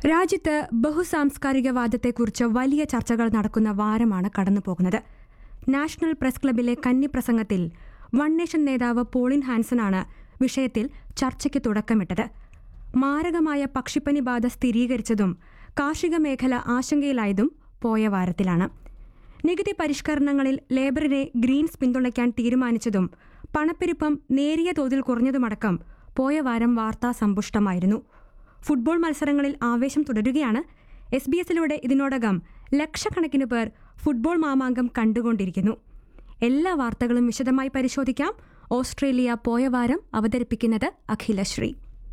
രാജ്യത്ത് ബഹുസാംസ്കാരികവാദത്തെക്കുറിച്ച് വലിയ ചർച്ചകൾ നടക്കുന്ന വാരമാണ് കടന്നുപോകുന്നത് നാഷണൽ പ്രസ് ക്ലബിലെ കന്നി പ്രസംഗത്തിൽ വൺ നേഷൻ നേതാവ് പോളിൻ ഹാൻസനാണ് വിഷയത്തിൽ ചർച്ചയ്ക്ക് തുടക്കമിട്ടത് മാരകമായ പക്ഷിപ്പനി ബാധ സ്ഥിരീകരിച്ചതും കാർഷിക മേഖല ആശങ്കയിലായതും പോയ വാരത്തിലാണ് നികുതി പരിഷ്കരണങ്ങളിൽ ലേബറിനെ ഗ്രീൻസ് പിന്തുണയ്ക്കാൻ തീരുമാനിച്ചതും പണപ്പെരുപ്പം നേരിയ തോതിൽ കുറഞ്ഞതുമടക്കം പോയ വാരം വാർത്താ സമ്പുഷ്ടമായിരുന്നു ഫുട്ബോൾ മത്സരങ്ങളിൽ ആവേശം തുടരുകയാണ് എസ് ബി എസിലൂടെ ഇതിനോടകം ലക്ഷക്കണക്കിന് പേർ ഫുട്ബോൾ മാമാങ്കം കണ്ടുകൊണ്ടിരിക്കുന്നു എല്ലാ വാർത്തകളും വിശദമായി പരിശോധിക്കാം ഓസ്ട്രേലിയ പോയ വാരം അവതരിപ്പിക്കുന്നത് അഖിലശ്രീ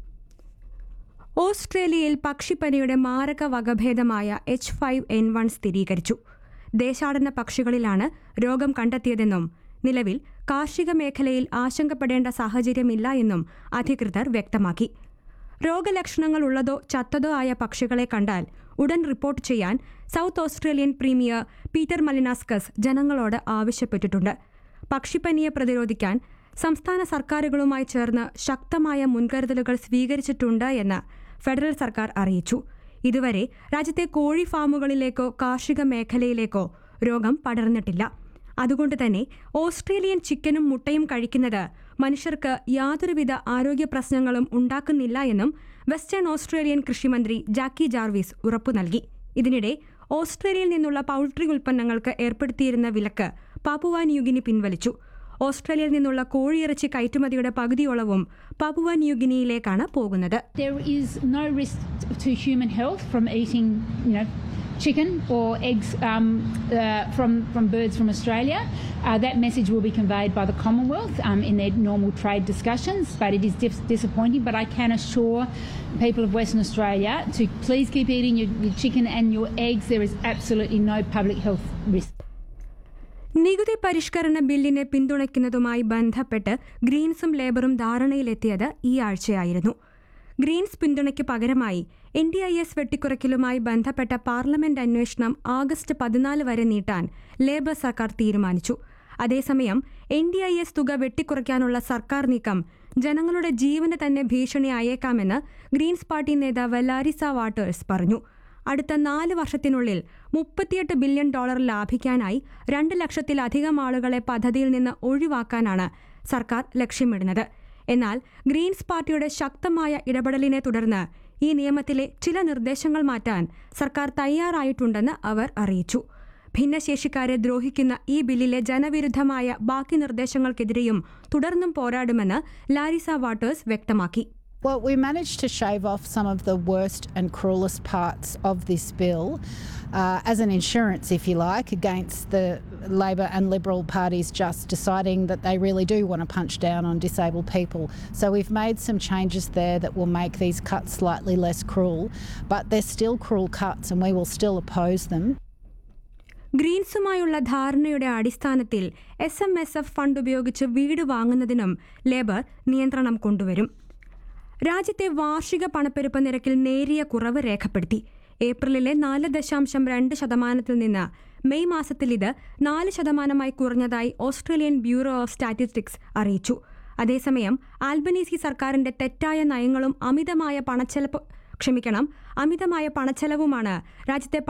ഓസ്ട്രേലിയയിൽ പക്ഷിപ്പനിയുടെ മാരക വകഭേദമായ എച്ച് ഫൈവ് എൻ വൺ സ്ഥിരീകരിച്ചു ദേശാടന പക്ഷികളിലാണ് രോഗം കണ്ടെത്തിയതെന്നും നിലവിൽ കാർഷിക മേഖലയിൽ ആശങ്കപ്പെടേണ്ട സാഹചര്യമില്ല എന്നും അധികൃതർ വ്യക്തമാക്കി രോഗലക്ഷണങ്ങൾ ഉള്ളതോ ചത്തതോ ആയ പക്ഷികളെ കണ്ടാൽ ഉടൻ റിപ്പോർട്ട് ചെയ്യാൻ South Australian premier Peter Malinauskas ജനങ്ങളോട് ആവശ്യപ്പെട്ടിട്ടുണ്ട് പക്ഷിപ്പനിയെ പ്രതിരോധിക്കാൻ സംസ്ഥാന സർക്കാരുകളുമായി ചേർന്ന് ശക്തമായ മുൻകരുതലുകൾ സ്വീകരിച്ചിട്ടുണ്ട് എന്ന് ഫെഡറൽ സർക്കാർ അറിയിച്ചു ഇതുവരെ രാജ്യത്തെ കോഴി ഫാമുകളിലേക്കോ കാർഷിക മേഖലയിലേക്കോ രോഗം പടർന്നിട്ടില്ല അതുകൊണ്ട് തന്നെ ഓസ്ട്രേലിയൻ ചിക്കനും മുട്ടയും കഴിക്കുന്നത് മനുഷ്യർക്ക് യാതൊരുവിധ ആരോഗ്യ പ്രശ്നങ്ങളും ഉണ്ടാക്കുന്നില്ല എന്നും വെസ്റ്റേൺ ഓസ്ട്രേലിയൻ കൃഷിമന്ത്രി ജാക്കി ജാർവിസ് ഉറപ്പു നൽകി ഇതിനിടെ ഓസ്ട്രേലിയയിൽ നിന്നുള്ള പൗൾട്രി ഉൽപ്പന്നങ്ങൾക്ക് ഏർപ്പെടുത്തിയിരുന്ന വിലക്ക് പാപ്പുവ ന്യൂഗിനി പിൻവലിച്ചു ഓസ്ട്രേലിയയിൽ നിന്നുള്ള കോഴിയിറച്ചി കയറ്റുമതിയുടെ പകുതിയോളവും പാപ്പുവ ന്യൂഗിനിയിലേക്കാണ് പോകുന്നത് There is no risk to human health from eating, you know, chicken or eggs um, uh, from from birds from Australia. Uh, that message will be conveyed by the Commonwealth um, in their normal trade discussions, but it is dis- disappointing. But I can assure people of Western Australia to please keep eating your, your chicken and your eggs. There is absolutely no public health risk. നികുതി പരിഷ്കരണ ബില്ലിനെ പിന്തുണയ്ക്കുന്നതുമായി ബന്ധപ്പെട്ട് ഗ്രീൻസും ലേബറും ധാരണയിലെത്തിയത് ഈ ആഴ്ചയായിരുന്നു Greens പിന്തുണയ്ക്ക് പകരമായി N D I S വെട്ടിക്കുറയ്ക്കലുമായി ബന്ധപ്പെട്ട parliament അന്വേഷണം ആഗസ്റ്റ് പതിനാല് വരെ നീട്ടാൻ ലേബർ സർക്കാർ തീരുമാനിച്ചു അതേസമയം എൻ ഡി ഐ എസ് തുക വെട്ടിക്കുറയ്ക്കാനുള്ള സർക്കാർ നീക്കം ജനങ്ങളുടെ ജീവന് തന്നെ ഭീഷണിയായേക്കാമെന്ന് ഗ്രീൻസ് പാർട്ടി നേതാവ് ലാരിസ വാട്ടേഴ്സ് പറഞ്ഞു അടുത്ത നാല് വർഷത്തിനുള്ളിൽ മുപ്പത്തിയെട്ട് ബില്യൺ ഡോളർ ലാഭിക്കാനായി രണ്ട് ലക്ഷത്തിലധികം ആളുകളെ പദ്ധതിയിൽ നിന്ന് ഒഴിവാക്കാനാണ് സർക്കാർ ലക്ഷ്യമിടുന്നത് എന്നാൽ ഗ്രീൻസ് പാർട്ടിയുടെ ശക്തമായ ഇടപെടലിനെ തുടർന്ന് ഈ നിയമത്തിലെ ചില നിർദ്ദേശങ്ങൾ മാറ്റാൻ സർക്കാർ തയ്യാറായിട്ടുണ്ടെന്ന് അവർ അറിയിച്ചു ഭിന്നശേഷിക്കാരെ ദ്രോഹിക്കുന്ന ഈ ബില്ലിലെ ജനവിരുദ്ധമായ ബാക്കി നിർദ്ദേശങ്ങൾക്കെതിരെയും തുടർന്നും പോരാടുമെന്ന് ലാരിസ വാട്ടേഴ്സ് വ്യക്തമാക്കി Well, we managed to shave off some of the worst and cruelest parts of this bill uh, as an insurance, if you like, against the Labor and Liberal parties just deciding that they really do want to punch down on disabled people. So we've made some changes there that will make these cuts slightly less cruel, but they're still cruel cuts and we will still oppose them. ഗ്രീൻസുമായുള്ള ധാരണയുടെ അടിസ്ഥാനത്തിൽ S M S F fund ഉപയോഗിച്ച് വീട് വാങ്ങുന്നതിനും labour നിയന്ത്രണം കൊണ്ടുവരും രാജ്യത്തെ വാർഷിക പണപ്പെരുപ്പ നിരക്കിൽ നേരിയ കുറവ് രേഖപ്പെടുത്തി ഏപ്രിലിലെ നാല് ദശാംശം രണ്ട് ശതമാനത്തിൽ നിന്ന് മെയ് മാസത്തിൽ ഇത് നാല് ശതമാനമായി കുറഞ്ഞതായി ഓസ്ട്രേലിയൻ ബ്യൂറോ ഓഫ് സ്റ്റാറ്റിസ്റ്റിക്സ് അറിയിച്ചു അതേസമയം ആൽബനീസി സർക്കാരിന്റെ തെറ്റായ നയങ്ങളും അമിതമായ പണച്ചെലവ് ക്ഷമിക്കണം അമിതമായ പണച്ചെലവുമാണ് രാജ്യത്തെ